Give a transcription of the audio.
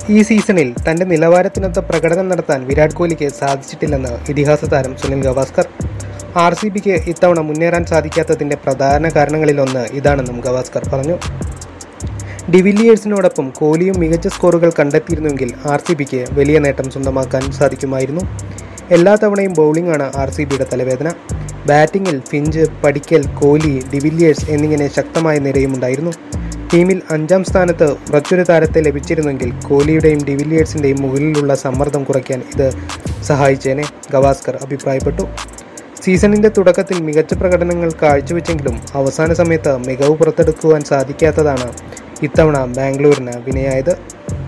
ഈ സീസണിൽ തന്റെ നിലവാരത്തിനൊത്ത പ്രകടനം നടത്താൻ വിരാട് കോഹ്ലിക്ക് സാധിച്ചിട്ടില്ലെന്ന് ഇതിഹാസ താരം സുനിൽ ഗവാസ്കർ ആർ സി ബിക്ക് ഇത്തവണ മുന്നേറാൻ സാധിക്കാത്തതിന്റെ പ്രധാന കാരണങ്ങളിലൊന്ന് ഇതാണെന്നും ഗവാസ്കർ പറഞ്ഞു ഡിവിലിയേഴ്സിനോടൊപ്പം കോഹ്ലിയും മികച്ച സ്കോറുകൾ കണ്ടെത്തിയിരുന്നുവെങ്കിൽ ആർ സി ബിക്ക് വലിയ നേട്ടം സ്വന്തമാക്കാൻ സാധിക്കുമായിരുന്നു എല്ലാ തവണയും ബൗളിംഗാണ് ആർ സി ബിയുടെ തലവേദന ബാറ്റിങ്ങിൽ ഫിഞ്ച് പടിക്കൽ കോഹ്ലി ഡിവിലിയേഴ്സ് എന്നിങ്ങനെ ശക്തമായ നിരയുമുണ്ടായിരുന്നു ടീമിൽ അഞ്ചാം സ്ഥാനത്ത് ഉറച്ചൊരു താരത്തെ ലഭിച്ചിരുന്നെങ്കിൽ കോഹ്ലിയുടെയും ഡിവിലിയേഴ്സിൻ്റെയും മുകളിലുള്ള സമ്മർദ്ദം കുറയ്ക്കാൻ ഇത് സഹായിച്ചേനെ ഗവാസ്കർ അഭിപ്രായപ്പെട്ടു സീസണിന്റെ തുടക്കത്തിൽ മികച്ച പ്രകടനങ്ങൾ കാഴ്ചവെച്ചെങ്കിലും അവസാന സമയത്ത് മികവ് പുറത്തെടുക്കുവാൻ സാധിക്കാത്തതാണ് ഇത്തവണ ബാംഗ്ലൂരിന് വിനയായത്